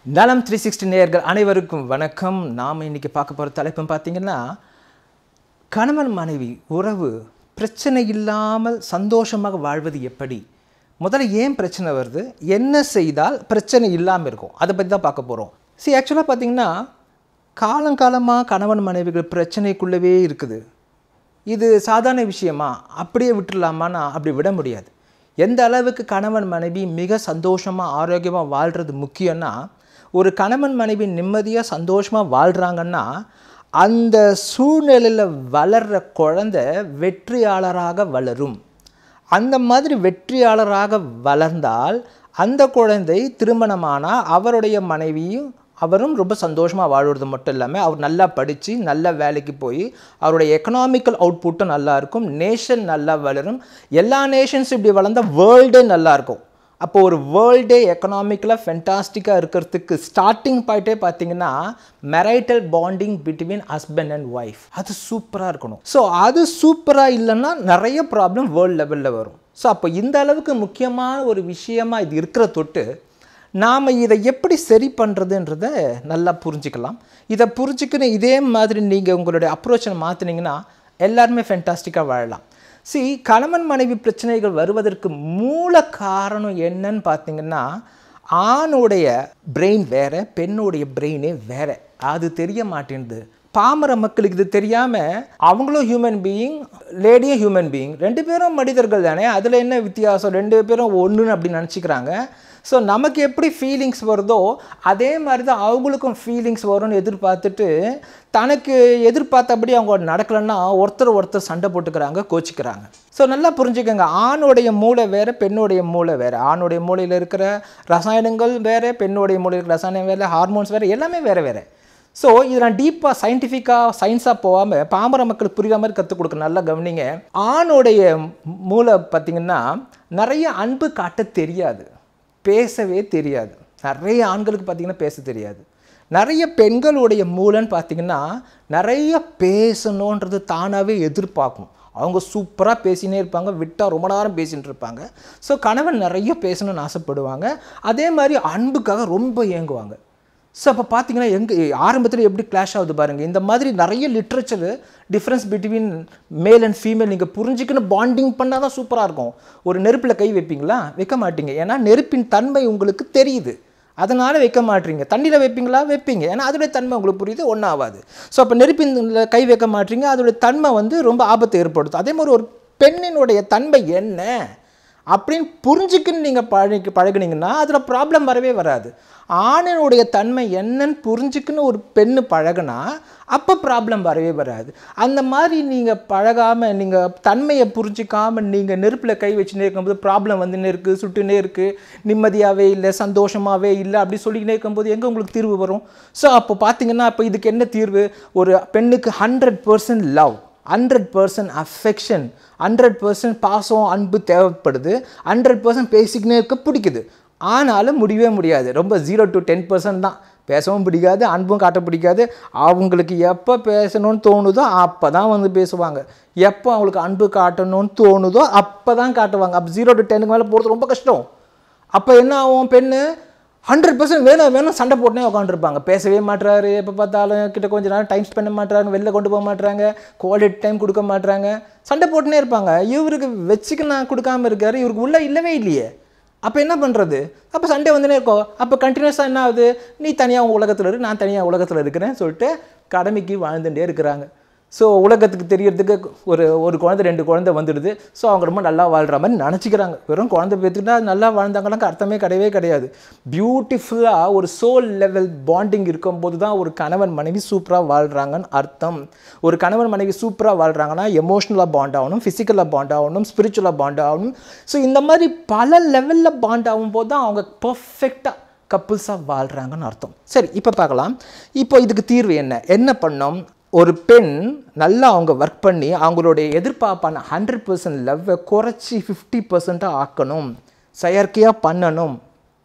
நலம் three sixty நேயர்கள் அனைவருக்கும் வணக்கம் நாம் இன்னைக்கு பார்க்க போகிற தலைப்புன்னு பார்த்தீங்கன்னா கணவன் மனைவி உறவு பிரச்சனை இல்லாமல் சந்தோஷமாக வாழ்வது எப்படி முதல்ல ஏன் பிரச்சனை வருது என்ன செய்தால் பிரச்சனை இல்லாமல் இருக்கும் அதை பற்றி தான் பார்க்க போகிறோம் சரி ஆக்சுவலாக பார்த்தீங்கன்னா காலங்காலமாக கணவன் மனைவிகள் பிரச்சனைக்குள்ளவே இருக்குது இது சாதாரண விஷயமா அப்படியே விட்டுடலாமான்னா அப்படி விட முடியாது எந்த அளவுக்கு கணவன் மனைவி மிக சந்தோஷமாக ஆரோக்கியமாக வாழ்கிறது முக்கியம்னா ஒரு கணவன் மனைவி நிம்மதியாக சந்தோஷமாக வாழ்கிறாங்கன்னா அந்த சூழ்நிலையில் வளர்கிற குழந்தை வெற்றியாளராக வளரும் அந்த மாதிரி வெற்றியாளராக வளர்ந்தால் அந்த குழந்தை திருமணமானால் அவருடைய மனைவியும் அவரும் ரொம்ப சந்தோஷமாக வாழ்வது மட்டும் இல்லாமல் அவர் நல்லா படித்து நல்ல வேலைக்கு போய் அவருடைய எக்கனாமிக்கல் அவுட்புட்டும் நல்லா இருக்கும் நேஷன் நல்லா வளரும் எல்லா நேஷன்ஸ் இப்படி வளர்ந்தால் வேர்ல்டே நல்லா இருக்கும் அப்போ ஒரு வேர்ல்டே எக்கனாமிக்கலாக ஃபென்டாஸ்டிக்காக இருக்கிறதுக்கு ஸ்டார்டிங் பாயிண்ட்டே பார்த்தீங்கன்னா marital bonding between husband and wife அது சூப்பராக இருக்கணும் ஸோ அது சூப்பராக இல்லைன்னா நிறைய ப்ராப்ளம் வேர்ல்டு லெவலில் வரும் ஸோ அப்போ இந்த அளவுக்கு முக்கியமான ஒரு விஷயமா இது இருக்கிற தொட்டு நாம் இதை எப்படி சரி பண்ணுறதுன்றத நல்லா புரிஞ்சுக்கலாம் இதை புரிஞ்சுக்கின்னு இதே மாதிரி நீங்கள் உங்களுடைய அப்ரோச்சை மாற்றினீங்கன்னா எல்லாருமே ஃபென்டாஸ்டிக்காக வாழலாம் சி கணவன் மனைவி பிரச்சனைகள் வருவதற்கு மூல காரணம் என்னன்னு பார்த்தீங்கன்னா ஆணுடைய பிரெயின் வேற பெண்ணுடைய பிரெயினே வேற அது தெரிய மாட்டேங்குது பாமர மக்களுக்கு இது தெரியாமல் அவங்களும் ஹியூமன் பீயிங் லேடியும் ஹியூமன் பீயிங் ரெண்டு பேரும் மனிதர்கள் தானே அதில் என்ன வித்தியாசம் ரெண்டு பேரும் ஒன்றுன்னு அப்படி நினச்சிக்கிறாங்க ஸோ நமக்கு எப்படி ஃபீலிங்ஸ் வருதோ அதே மாதிரி தான் அவங்களுக்கும் ஃபீலிங்ஸ் வரும்னு எதிர்பார்த்துட்டு தனக்கு எதிர்பார்த்தபடி அவங்க நடக்கலைன்னா ஒருத்தர் ஒருத்தர் சண்டை போட்டுக்கிறாங்க கோச்சிக்கிறாங்க ஸோ நல்லா புரிஞ்சுக்கோங்க ஆணுடைய மூளை வேறு பெண்ணுடைய மூளை வேறு ஆணுடைய மூளையில் இருக்கிற ரசாயனங்கள் வேறு பெண்ணுடைய மூளையில் இருக்கிற ரசாயனம் வேறு ஹார்மோன்ஸ் வேறு எல்லாமே வேறு வேறு ஸோ இது நான் டீப்பாக சயின்டிஃபிக்காக சயின்ஸாக போகாமல் பாமர மக்களுக்கு புரிகிற மாதிரி கற்றுக் கொடுக்க நல்லா கவனிங்க ஆணுடைய மூளை பார்த்திங்கன்னா நிறைய அன்பு காட்ட தெரியாது பேசவே தெரியாது நிறைய ஆண்களுக்கு பார்த்திங்கன்னா பேச தெரியாது நிறைய பெண்களுடைய மூலன்னு பார்த்திங்கன்னா நிறைய பேசணுன்றது தானாகவே எதிர்பார்க்கும் அவங்க சூப்பராக பேசினே இருப்பாங்க விட்டால் ரொம்ப நேரம் பேசிகிட்டு இருப்பாங்க ஸோ கணவன் நிறைய பேசணும்னு ஆசைப்படுவாங்க அதே மாதிரி அன்புக்காக ரொம்ப ஏங்குவாங்க ஸோ அப்போ பார்த்தீங்கன்னா எங்கே ஆரம்பத்தில் எப்படி கிளாஷ் ஆகுது பாருங்கள் இந்த மாதிரி நிறைய literature difference between male and female நீங்கள் புரிஞ்சுக்கணும் பாண்டிங் பண்ணால் தான் சூப்பராக இருக்கும் ஒரு நெருப்பில் கை வைப்பீங்களா வைக்க மாட்டீங்க ஏன்னா நெருப்பின் தன்மை உங்களுக்கு தெரியுது அதனால் வைக்க மாட்டீங்க தண்ணியில் வைப்பீங்களா வைப்பீங்க ஏன்னா அதோடைய தன்மை உங்களுக்கு புரியுது ஒன்றும் ஆகாது ஸோ அப்போ நெருப்பின் கை வைக்க மாட்டீங்க அதோடைய தன்மை வந்து ரொம்ப ஆபத்தை ஏற்படுத்தும் அதே மாதிரி ஒரு பெண்ணினுடைய தன்மை என்ன அப்படின்னு புரிஞ்சுக்குன்னு நீங்கள் பழகி பழகுனீங்கன்னா அதில் ப்ராப்ளம் வரவே வராது ஆணினுடைய தன்மை என்னன்னு புரிஞ்சுக்குன்னு ஒரு பெண்ணு பழகுனா அப்போ ப்ராப்ளம் வரவே வராது அந்த மாதிரி நீங்கள் பழகாமல் நீங்கள் தன்மையை புரிஞ்சிக்காமல் நீங்கள் நெருப்பில் கை வச்சுனே இருக்கும்போது ப்ராப்ளம் வந்துன்னே இருக்குது சுட்டுனே இருக்குது நிம்மதியாகவே இல்லை சந்தோஷமாகவே இல்லை அப்படி சொல்லிக்கினே இருக்கும்போது எங்கே உங்களுக்கு தீர்வு வரும் ஸோ அப்போ பார்த்தீங்கன்னா அப்போ இதுக்கு என்ன தீர்வு ஒரு பெண்ணுக்கு hundred percent love hundred percent affection hundred percent பாசம் அன்பு தேவைப்படுது ஹண்ட்ரட் பர்சன்ட் பேசிக்கினே இருக்க பிடிக்குது ஆனாலும் முடியவே முடியாது ரொம்ப ஜீரோ டு டென் பர்சன்ட் தான் பேசவும் பிடிக்காது அன்பும் காட்ட பிடிக்காது அவங்களுக்கு எப்போ பேசணும்னு தோணுதோ அப்போ தான் வந்து பேசுவாங்க எப்போ அவங்களுக்கு அன்பு காட்டணும்னு தோணுதோ அப்போ தான் காட்டுவாங்க அப்போ ஜீரோ டு டென்னுக்கு மேலே போகிறது ரொம்ப கஷ்டம் அப்போ என்ன ஆகும் பெண்ணு ஹண்ட்ரட் பர்சன்ட் வேணும் வேணும் சண்டை போட்டுனே உட்காந்துருப்பாங்க பேசவே மாட்டுறாரு எப்போ பார்த்தாலும் கிட்ட கொஞ்ச நேரம் டைம் ஸ்பெண்ட் பண்ண மாட்டுறாங்க வெளில கொண்டு போக மாட்டுறாங்க குவாலிட்டி டைம் கொடுக்க மாட்டுறாங்க சண்டை போட்டுனே இருப்பாங்க இவருக்கு வச்சுக்கு நான் கொடுக்காம இருக்காரு இவருக்கு உள்ளே இல்லவே இல்லையே அப்போ என்ன பண்ணுறது அப்போ சண்டே வந்துனே இருக்கோம் அப்போ கண்டினியூஸாக என்ன ஆகுது நீ தனியாக உங்கள் உலகத்தில் இரு நான் தனியாக உலகத்தில் இருக்கிறேன்னு சொல்லிட்டு கடமைக்கு வாழ்ந்துட்டே இருக்கிறாங்க ஸோ உலகத்துக்கு தெரியறதுக்கு ஒரு ஒரு குழந்தை ரெண்டு குழந்தை வந்துடுது ஸோ அவங்க ரொம்ப நல்லா வாழ்கிற மாதிரி நினச்சிக்கிறாங்க வெறும் குழந்தை பேத்துக்கிட்டா நல்லா வாழ்ந்தாங்களாங்க அர்த்தமே கிடையவே கிடையாது பியூட்டிஃபுல்லாக ஒரு சோல் லெவல் பாண்டிங் இருக்கும்போது தான் ஒரு கணவன் மனைவி சூப்பராக வாழ்கிறாங்கன்னு அர்த்தம் ஒரு கணவன் மனைவி சூப்பராக வாழ்கிறாங்கன்னா எமோஷ்னலாக பாண்ட் ஆகணும் ஃபிசிக்கலாக பாண்ட் ஆகணும் ஸ்பிரிச்சுவலாக பாண்ட் ஆகணும் ஸோ இந்த மாதிரி பல லெவலில் பாண்ட் ஆகும்போது தான் அவங்க பர்ஃபெக்டாக கப்புள்ஸாக வாழ்கிறாங்கன்னு அர்த்தம் சரி இப்போ பார்க்கலாம் இப்போ இதுக்கு தீர்வு என்ன என்ன பண்ணோம் ஒரு பெண் நல்லா அவங்க ஒர்க் பண்ணி அவங்களுடைய எதிர்பார்ப்பான ஹண்ட்ரட் பர்சன்ட் லவ்வை குறைச்சி ஃபிஃப்டி பர்சண்ட்டாக ஆக்கணும் செயற்கையாக பண்ணணும்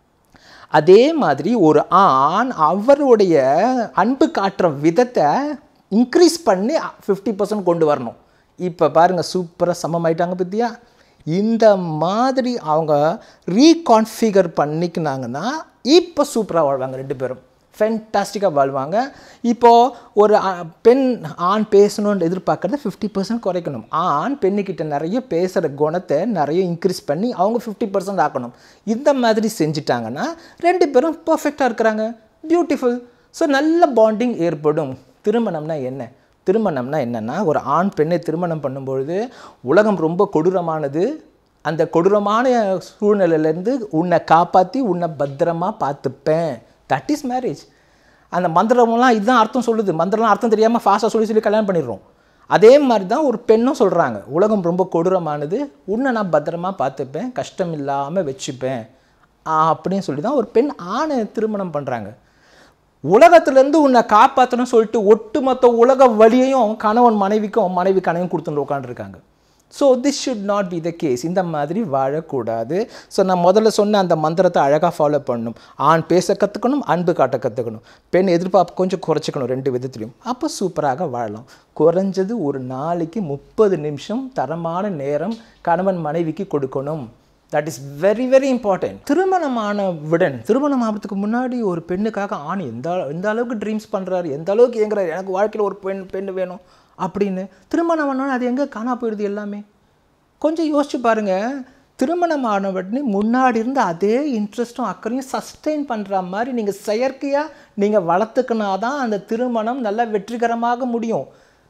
அதே மாதிரி ஒரு ஆண் அவருடைய அன்பு காட்டுற விதத்தை இன்க்ரீஸ் பண்ணி ஃபிஃப்டி பர்சன்ட் கொண்டு வரணும் இப்போ பாருங்கள் சூப்பராக சமமாயிட்டாங்க பற்றியா இந்த மாதிரி அவங்க ரீகான்ஃபிகர் பண்ணிக்கினாங்கன்னா இப்போ சூப்பராக வாழ்வாங்க ரெண்டு பேரும் ஃபென்டாஸ்டிக்காக வாழ்வாங்க இப்போது ஒரு அ- பெண் ஆண் பேசணும்னு எதிர்பார்க்கறத ஃபிஃப்டி பர்சன்ட் குறைக்கணும் ஆண் பெண்ணுக்கிட்ட நிறைய பேசுகிற குணத்தை நிறைய இன்க்ரீஸ் பண்ணி அவங்க ஃபிஃப்டி பர்சன்ட் ஆக்கணும் இந்த மாதிரி செஞ்சிட்டாங்கன்னா ரெண்டு பேரும் பர்ஃபெக்டாக இருக்கிறாங்க பியூட்டிஃபுல் ஸோ நல்ல பாண்டிங் ஏற்படும் திருமணம்னா என்ன திருமணம்னா என்னென்னா ஒரு ஆண் பெண்ணை திருமணம் பண்ணும்பொழுது உலகம் ரொம்ப கொடூரமானது அந்த கொடூரமான சூழ்நிலையிலேருந்து உன்னை காப்பாற்றி உன்னை பத்திரமா பார்த்துப்பேன் தட் இஸ் மேரேஜ் அந்த மந்திரம்லாம் இதுதான் அர்த்தம் சொல்லுது மந்திரம்லாம் அர்த்தம் தெரியாமல் ஃபாஸ்ட்டாக சொல்லி சொல்லி கல்யாணம் பண்ணிடுறோம் அதே மாதிரி தான் ஒரு பெண்ணும் சொல்கிறாங்க உலகம் ரொம்ப கொடூரமானது உன்னை நான் பத்திரமா பார்த்துப்பேன் கஷ்டம் இல்லாமல் வச்சுப்பேன் ஆ, அப்படின்னு சொல்லி தான் ஒரு பெண் ஆணை திருமணம் பண்ணுறாங்க உலகத்திலேருந்து உன்னை காப்பாற்றணும்னு சொல்லிட்டு ஒட்டுமொத்த உலக வழியையும் கணவன் மனைவிக்கும் மனைவி கணவன் கொடுத்துட்டு உட்காந்துருக்காங்க so this should not be the case இந்த மாதிரி வாழக்கூடாது ஸோ நான் முதல்ல சொன்ன அந்த மந்திரத்தை அழகாக ஃபாலோ பண்ணணும் ஆண் பேச கற்றுக்கணும் அன்பு காட்ட கற்றுக்கணும் பெண் எதிர்பார்ப்பு கொஞ்சம் குறைச்சிக்கணும் ரெண்டு விதத்துலையும் அப்போ சூப்பராக வாழலாம் குறைஞ்சது ஒரு நாளைக்கு முப்பது நிமிஷம் தரமான நேரம் கணவன் மனைவிக்கு கொடுக்கணும் that is very very important திருமணமான விடன் திருமணம் ஆகிறதுக்கு முன்னாடி ஒரு பெண்ணுக்காக ஆண் எந்த எந்த அளவுக்கு ட்ரீம்ஸ் பண்ணுறாரு எந்த அளவுக்கு ஏங்குறாரு எனக்கு வாழ்க்கையில் ஒரு பெண் பெண் வேணும் அப்படின்னு திருமணம் பண்ணோன்னா அது எங்கே காணா போயிடுது எல்லாமே கொஞ்சம் யோசிச்சு பாருங்க திருமணம் ஆன உடனே முன்னாடி இருந்த அதே இன்ட்ரெஸ்ட்டும் அக்கறையும் சஸ்டெயின் பண்ணுற மாதிரி நீங்கள் செயற்கையாக நீங்கள் வளர்த்துக்கினா தான் அந்த திருமணம் நல்லா வெற்றிகரமாக முடியும்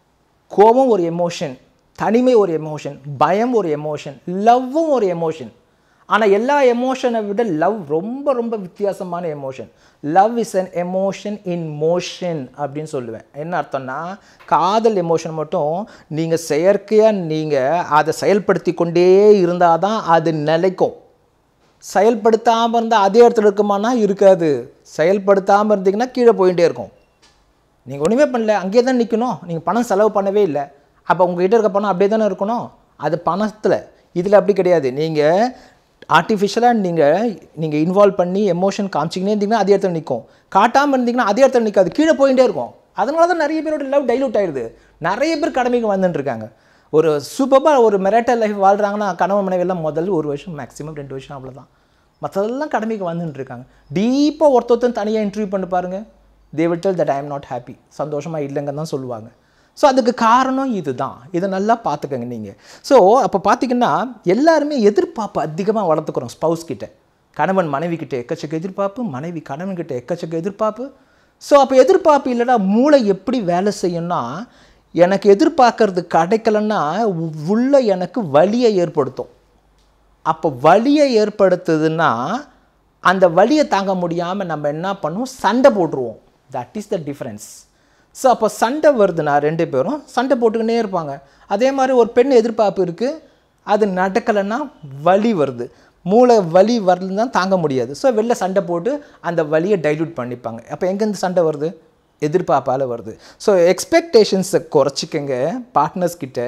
கோபம் ஒரு எமோஷன் தனிமை ஒரு எமோஷன் பயம் ஒரு எமோஷன் லவ்வும் ஒரு எமோஷன் ஆனால் எல்லா எமோஷனை விட லவ் ரொம்ப ரொம்ப வித்தியாசமான emotion love is an emotion in motion அப்படின்னு சொல்லுவேன் என்ன அர்த்தம்னா காதல் எமோஷன் மட்டும் நீங்கள் செயற்கையாக நீங்கள் அதை செயல்படுத்தி கொண்டே இருந்தால் தான் அது நிலைக்கும் செயல்படுத்தாமல் இருந்தால் அதே இடத்துல இருக்குமானா இருக்காது செயல்படுத்தாமல் இருந்தீங்கன்னா கீழே போயிட்டே இருக்கும் நீங்கள் ஒன்றுமே பண்ணல அங்கேயே தான் நிற்கணும் நீங்கள் பணம் செலவு பண்ணவே இல்லை அப்போ உங்ககிட்ட இருக்க பணம் அப்படியே தானே இருக்கணும் அது பணத்தில் இதில் அப்படி கிடையாது நீங்கள் ஆர்டிஃபிஷியலாக நீங்கள் நீங்கள் இன்வால்வ் பண்ணி எமோஷன் காமிச்சிக்கினே இருந்தீங்கன்னா அதே இடத்துல நிற்கும் காட்டாமல் இருந்தீங்கன்னா அதே இடத்துல நிற்காது கீழே போயிட்டே இருக்கும் அதனால தான் நிறைய பேரோட லவ் டைலூட் ஆயிடுது நிறைய பேர் கடமைக்கு வந்துட்டு இருக்காங்க ஒரு சூப்பராக ஒரு மெரட்டல் லைஃப் வாழ்கிறாங்கன்னா கணவன் மனைவி எல்லாம் முதல் ஒரு வருஷம் மேக்ஸிமம் ரெண்டு வருஷம் அவ்வளோதான் மற்றதெல்லாம் கடமைக்கு வந்துட்டு இருக்காங்க டீப்பாக ஒருத்தொருத்தன் தனியாக இன்டர்வியூ பண்ணி பாருங்க they will tell that I am not happy சந்தோஷமாக இல்லைங்கன்னு தான் சொல்லுவாங்க ஸோ அதுக்கு காரணம் இதுதான் இதை நல்லா பார்த்துக்கங்க நீங்கள் ஸோ அப்போ பார்த்தீங்கன்னா எல்லாருமே எதிர்பார்ப்பு அதிகமாக வளர்த்துக்கிறோம் ஸ்பவுஸ் கிட்ட கணவன் மனைவி கிட்ட எக்கச்சக்க எதிர்பார்ப்பு மனைவி கணவன் கிட்ட எக்கச்சக்க எதிர்பார்ப்பு ஸோ அப்போ எதிர்பார்ப்பு இல்லைனா மூளை எப்படி வேலை செய்யும்னா எனக்கு எதிர்பார்க்கறது கிடைக்கலன்னா உ- உள்ள எனக்கு வலியை ஏற்படுத்தும் அப்போ வலியை ஏற்படுத்துதுன்னா அந்த வலியை தாங்க முடியாமல் நம்ம என்ன பண்ணுவோம் சண்டை போட்டுருவோம் that is the difference so அப்போ சண்டை வருதுன்னா ரெண்டு பேரும் சண்டை போட்டுக்கினே இருப்பாங்க அதே மாதிரி ஒரு பெண் எதிர்பார்ப்பு இருக்குது அது நடக்கலைன்னா வலி வருது மூளை வலி வரலன்னு தான் தாங்க முடியாது ஸோ வெளில சண்டை போட்டு அந்த வலியை டைல்யூட் பண்ணிப்பாங்க அப்போ எங்கேருந்து சண்டை வருது எதிர்பார்ப்பால் வருது ஸோ எக்ஸ்பெக்டேஷன்ஸை குறைச்சிக்கங்க பார்ட்னர்ஸ் கிட்ட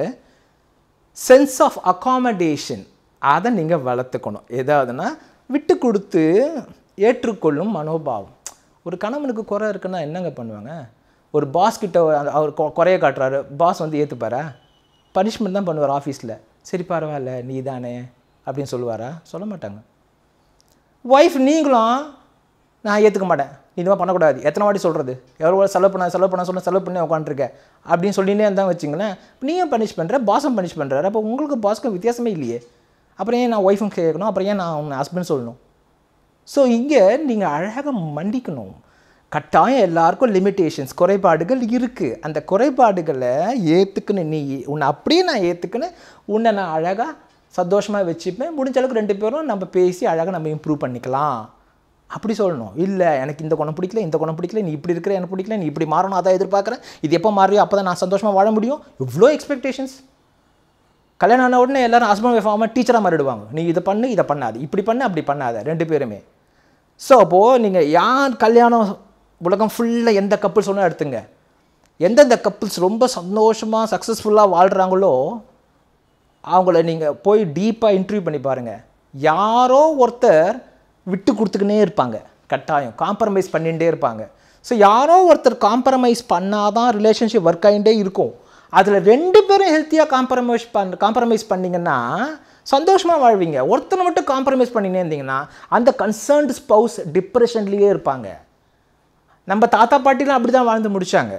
சென்ஸ் ஆஃப் அகாமடேஷன் அதை நீங்கள் வளர்த்துக்கணும் எதாவதுன்னா விட்டு கொடுத்து ஏற்றுக்கொள்ளும் மனோபாவம் ஒரு கணவனுக்கு குறை இருக்குன்னா என்னங்க பண்ணுவாங்க ஒரு பாஸ் கிட்ட அந்த- அவர் கொ- குறைய காட்டுறாரு பாஸ் வந்து ஏற்றுப்பாரா பனிஷ்மெண்ட் தான் பண்ணுவார் ஆஃபீஸில் சரி பரவாயில்ல நீ தானே அப்படின்னு சொல்லுவாரா சொல்ல மாட்டாங்க ஒய்ஃப் நீங்களும் நான் ஏற்றுக்க மாட்டேன் நீ இதுமாதிரி பண்ணக்கூடாது எத்தனை வாட்டி சொல்கிறது எவ்வளோ செலவு பண்ண செலவு பண்ண சொல்ல செலவு பண்ணி உட்காந்துருக்க அப்படின்னு சொல்லினே இருந்தால் வச்சுங்களேன் நீயும் பனிஷ் பண்ணுற பாஸும் பனிஷ் பண்ணுறாரு அப்போ உங்களுக்கு பாஸ்க்கும் வித்தியாசமே இல்லையே அப்புறம் ஏன் நான் ஒய்ஃபும் கேட்கணும் அப்புறம் ஏன் நான் உன் ஹஸ்பண்ட் சொல்லணும் ஸோ இங்கே நீங்கள் அழகாக மண்டிக்கணும் கட்டாயம் எல்லாருக்கும் லிமிட்டேஷன்ஸ் குறைபாடுகள் இருக்குது அந்த குறைபாடுகளை ஏற்றுக்குன்னு நீ உன்னை அப்படியே நான் ஏற்றுக்குன்னு உன்னை நான் அழகாக சந்தோஷமாக வச்சுப்பேன் முடிஞ்ச அளவுக்கு ரெண்டு பேரும் நம்ம பேசி அழகாக நம்ம இம்ப்ரூவ் பண்ணிக்கலாம் அப்படி சொல்லணும் இல்லை எனக்கு இந்த குணம் பிடிக்கல இந்த குணம் பிடிக்கல நீ இப்படி இருக்கிற எனக்கு பிடிக்கல நீ இப்படி மாறணும் அதான் எதிர்பார்க்குறேன் இது எப்போ மாறியோ அப்போ தான் நான் சந்தோஷமாக வாழ முடியும் இவ்வளோ எக்ஸ்பெக்டேஷன்ஸ் கல்யாணம் ஆன உடனே எல்லாரும் ஹஸ்பண்ட் ஒய்ஃப் ஆகாமல் டீச்சராக மாறிடுவாங்க நீ இதை பண்ணு இதை பண்ணாது இப்படி பண்ணு அப்படி பண்ணாத ரெண்டு பேருமே ஸோ அப்போது நீங்கள் யார் கல்யாணம் உலகம் ஃபுல்லாக எந்த கப்புள்ஸ் ஒன்றும் எடுத்துங்க எந்தெந்த கப்புள்ஸ் ரொம்ப சந்தோஷமாக சக்ஸஸ்ஃபுல்லாக வாழ்கிறாங்களோ அவங்கள நீங்கள் போய் டீப்பாக இன்டர்வியூ பண்ணி பாருங்கள் யாரோ ஒருத்தர் விட்டு கொடுத்துக்கினே இருப்பாங்க கட்டாயம் காம்ப்ரமைஸ் பண்ணிகிட்டே இருப்பாங்க ஸோ யாரோ ஒருத்தர் காம்ப்ரமைஸ் பண்ணாதான் ரிலேஷன்ஷிப் ஒர்க் ஆகிட்டே இருக்கும் அதில் ரெண்டு பேரும் ஹெல்த்தியாக காம்ப்ரமைஸ் பண் காம்ப்ரமைஸ் பண்ணிங்கன்னா சந்தோஷமாக வாழ்வீங்க ஒருத்தனை மட்டும் காம்ப்ரமைஸ் பண்ணினே இருந்தீங்கன்னா அந்த கன்சர்ன்டு ஸ்பவுஸ் டிப்ரெஷன்லேயே இருப்பாங்க நம்ம தாத்தா பாட்டிலாம் அப்படி தான் வாழ்ந்து முடிச்சாங்க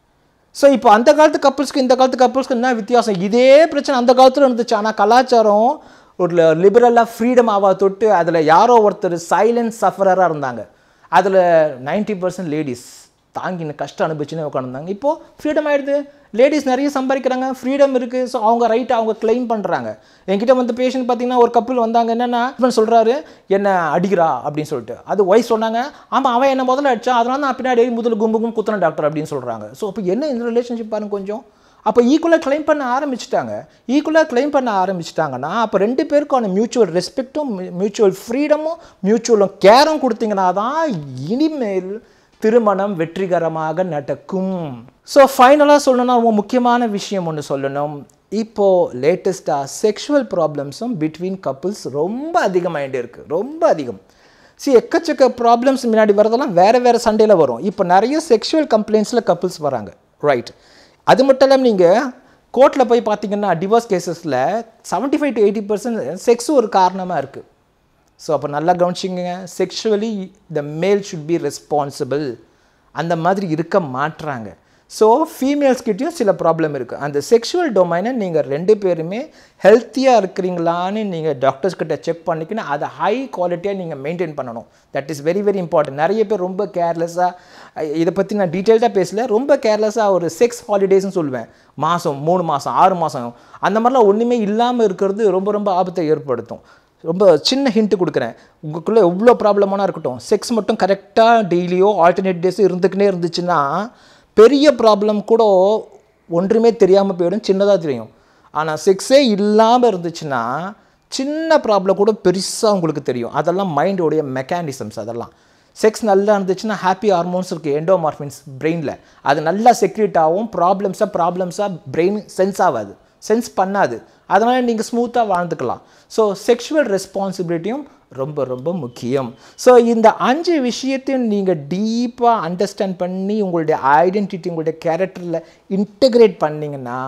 ஸோ இப்போ அந்த காலத்து கப்புள்ஸ்க்கு இந்த காலத்து கப்புள்ஸ்க்கு என்ன வித்தியாசம் இதே பிரச்சனை அந்த காலத்தில் இருந்துச்சு ஆனால் கலாச்சாரம் ஒரு லிபரலாக ஃப்ரீடம் ஆவா தொட்டு அதில் யாரோ ஒருத்தர் சைலண்ட் சஃபரராக இருந்தாங்க அதில் 90% பர்சன்ட் லேடிஸ் தாங்கின கஷ்டம் அனுபவிச்சுன்னு உட்காந்துருந்தாங்க இப்போது ஃப்ரீடம் ஆகிடுது லேடிஸ் நிறைய சம்பாதிக்கிறாங்க ஃப்ரீடம் இருக்குது ஸோ அவங்க ரைட்டை அவங்க கிளைம் பண்ணுறாங்க என்கிட்ட வந்து பேஷண்ட் பார்த்தீங்கன்னா ஒரு கப்பல் வந்தாங்க என்னென்னா ஹஸ்பண்ட் சொல்கிறாரு என்ன அடிக்கிறா அப்படின்னு சொல்லிட்டு அது ஒய்ஃப் சொன்னாங்க ஆமாம் அவன் என்ன முதல்ல அடிச்சான் அதனால நான் பின்னாடி முதல்ல கும்பு கும்பு குத்துன டாக்டர் அப்படின்னு சொல்கிறாங்க ஸோ அப்போ என்ன இந்த ரிலேஷன்ஷிப் பாருங்க கொஞ்சம் அப்போ ஈக்குவலாக க்ளைம் பண்ண ஆரம்பிச்சிட்டாங்க ஈக்குவலாக க்ளைம் பண்ண ஆரம்பிச்சிட்டாங்கன்னா அப்போ ரெண்டு பேருக்கான மியூச்சுவல் ரெஸ்பெக்ட்டும் மியூச்சுவல் ஃப்ரீடமும் மியூச்சுவலும் கேரும் கொடுத்தீங்கன்னா தான் இனிமேல் திருமணம் வெற்றிகரமாக நடக்கும் ஸோ ஃபைனலாக சொல்லணும்னா ரொம்ப முக்கியமான விஷயம் ஒன்று சொல்லணும் இப்போது லேட்டஸ்ட்டாக செக்ஷுவல் ப்ராப்ளம்ஸும் பிட்வீன் கப்புள்ஸ் ரொம்ப அதிகமாகிட்டே இருக்குது ரொம்ப அதிகம் see எக்கச்சக்க ப்ராப்ளம்ஸ் முன்னாடி வரதெல்லாம் வேறு வேறு சண்டையில் வரும் இப்போ நிறைய செக்ஷுவல் கம்ப்ளைண்ட்ஸில் கப்புள்ஸ் வராங்க ரைட் அது மட்டும் இல்லாமல் நீங்கள் கோர்ட்டில் போய் பார்த்தீங்கன்னா டிவோர்ஸ் கேசஸில் seventy five to eighty percent செக்ஸும் ஒரு காரணமாக இருக்குது ஸோ அப்போ நல்லா கவனிச்சிங்க செக்ஷுவலி த மேல் ஷுட் பி ரெஸ்பான்சிபிள் அந்த மாதிரி இருக்க மாட்றாங்க ஸோ ஃபீமேல்ஸ்கிட்டையும் சில ப்ராப்ளம் இருக்குது அந்த செக்ஷுவல் டொமைனை நீங்கள் ரெண்டு பேருமே ஹெல்த்தியாக இருக்கிறீங்களான்னு நீங்கள் டாக்டர்ஸ் கிட்ட செக் பண்ணிக்கணும் அதை ஹை குவாலிட்டியாக நீங்கள் மெயின்டைன் பண்ணணும் that is very very important நிறைய பேர் ரொம்ப கேர்லெஸ்ஸாக இதை பற்றி நான் டீட்டெயில்டாக பேசல ரொம்ப கேர்லெஸ்ஸாக ஒரு செக்ஸ் ஹாலிடேஸ்னு சொல்லுவேன் மாதம் மூணு மாதம் ஆறு மாதம் அந்த மாதிரிலாம் ஒன்றுமே இல்லாமல் இருக்கிறது ரொம்ப ரொம்ப ஆபத்தை ஏற்படுத்தும் ரொம்ப சின்ன ஹிண்ட் கொடுக்குறேன் உங்களுக்குள்ளே எவ்வளோ ப்ராப்ளமான இருக்கட்டும் செக்ஸ் மட்டும் கரெக்டாக டெய்லியோ ஆல்டர்னேட் டேஸோ இருந்துக்கினே இருந்துச்சுன்னா பெரிய ப்ராப்ளம் கூட ஒன்றுமே தெரியாமல் போயிடும் சின்னதாக தெரியும் ஆனால் செக்ஸே இல்லாமல் இருந்துச்சுன்னா சின்ன ப்ராப்ளம் கூட பெருசாக உங்களுக்கு தெரியும் அதெல்லாம் மைண்டோடைய மெக்கானிசம்ஸ் அதெல்லாம் செக்ஸ் நல்லா இருந்துச்சுன்னா ஹாப்பி ஹார்மோன்ஸ் இருக்குது எண்டோமார்ஃபின்ஸ் பிரெயினில் அது நல்லா செக்ரேட் ஆகும் ப்ராப்ளம்ஸாக ப்ராப்ளம்ஸாக பிரெயின் சென்ஸ் ஆகாது சென்ஸ் பண்ணாது அதனால் நீங்கள் ஸ்மூத்தாக வாழ்ந்துக்கலாம் ஸோ செக்ஷுவல் ரெஸ்பான்சிபிலிட்டியும் ரொம்ப ரொம்ப முக்கியம் ஸோ இந்த அஞ்சு விஷயத்தையும் நீங்கள் டீப்பாக அண்டர்ஸ்டாண்ட் பண்ணி உங்களுடைய ஐடென்டிட்டி உங்களுடைய கேரக்டரில் இன்டகிரேட் பண்ணிங்கன்னா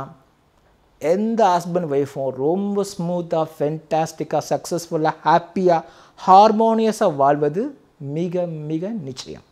எந்த ஹஸ்பண்ட் ஒய்ஃபும் ரொம்ப ஸ்மூத்தாக ஃபென்டாஸ்டிக்காக சக்ஸஸ்ஃபுல்லாக ஹாப்பியாக ஹார்மோனியஸாக வாழ்வது மிக மிக நிச்சயம்